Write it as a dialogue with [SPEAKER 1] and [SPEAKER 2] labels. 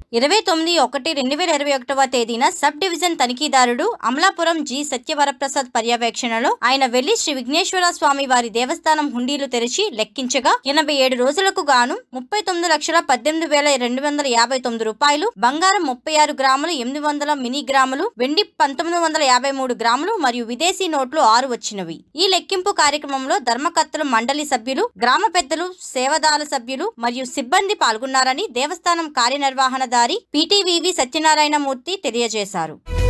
[SPEAKER 1] ఇరవై తొమ్మిది ఒకటి రెండు వేల ఇరవై ఒకటవ తేదీన సబ్ డివిజన్ తనిఖీదారుడు అమలాపురం జి సత్యవరప్రసాద్ పర్యవేక్షణలో ఆయన వెళ్లి శ్రీ విఘ్నేశ్వర స్వామి వారి దేవస్థానం హుండీలు తెరిచి లెక్కించగా ఎనభై ఏడు రోజులకు గాను ముప్పై తొమ్మిది లక్షల పద్దెనిమిది వేల రెండు వందల యాభై తొమ్మిది రూపాయలు బంగారం ముప్పై ఆరు గ్రాములు ఎనిమిది వందల మినీ గ్రాములు వెండి పంతొమ్మిది వందల యాభై మూడు గ్రాములు మరియు విదేశీ నోట్లు ఆరు వచ్చినవి ఈ లెక్కింపు కార్యక్రమంలో ధర్మకర్తలు మండలి సభ్యులు గ్రామ పెద్దలు సేవదాల సభ్యులు మరియు సిబ్బంది పాల్గొన్నారని దేవస్థానం కార్యనిర్వహణదారి పిటివివి సత్యనారాయణమూర్తి తెలియజేశారు